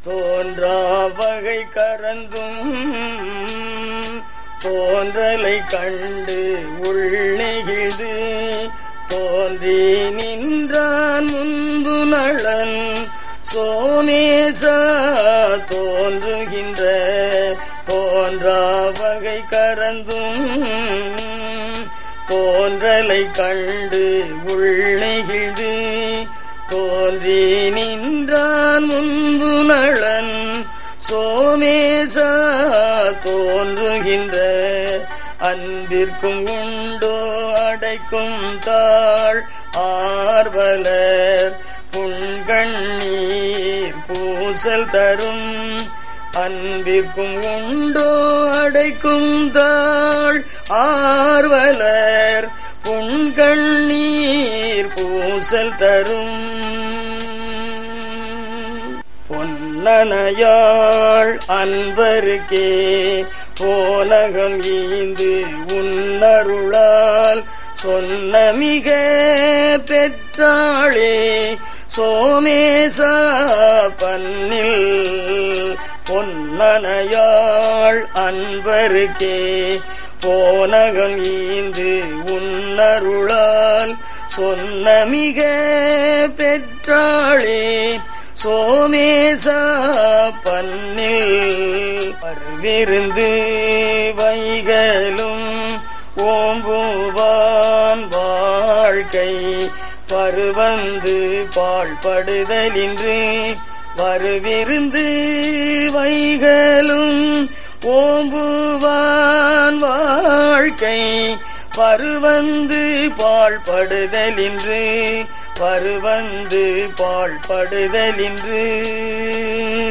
தோன்றா வகை கரந்தும் தோன்றலை கண்டு உள்நெகிழ்ந்து தோன்றி நின்றான் முந்து நளன் சோமேசா தோன்றுகின்ற தோன்றா வகை கரந்தும் தோன்றலை கண்டு உள்நெகிழ்ந்து தோன்றி நின்றான் முன்பு நளன் சோமேசா தோன்றுகின்ற அன்பிற்கும் உண்டோ அடைக்கும் தாழ் ஆர்வலர் புண்கண்ணீர் பூசல் தரும் அன்பிற்கும் உண்டோ அடைக்கும் தாழ் ஆர்வலர் புண்கண்ணீர் பூசல் தரும் பொன்னனையாள் அன்பருக்கே போனகம் ஈந்து உன்னருளால் சொன்ன மிக பெற்றாளே சோமேசா பன்னில் பொன்னனையாள் அன்பருக்கே போனகம் ஈந்து உன்னருளால் சொன்ன மிக பெற்றாளே சோமேசா பன்னில் பருவிருந்து வைகளும் ஓம்புவான் வாழ்க்கை பருவந்து பாழ்படுதலின்று வருவிருந்து வைகளும் ஓம்புவான் வாழ்க்கை பருவந்து பாழ்படுதலின்று பருவந்து பாழ்படுதலின்று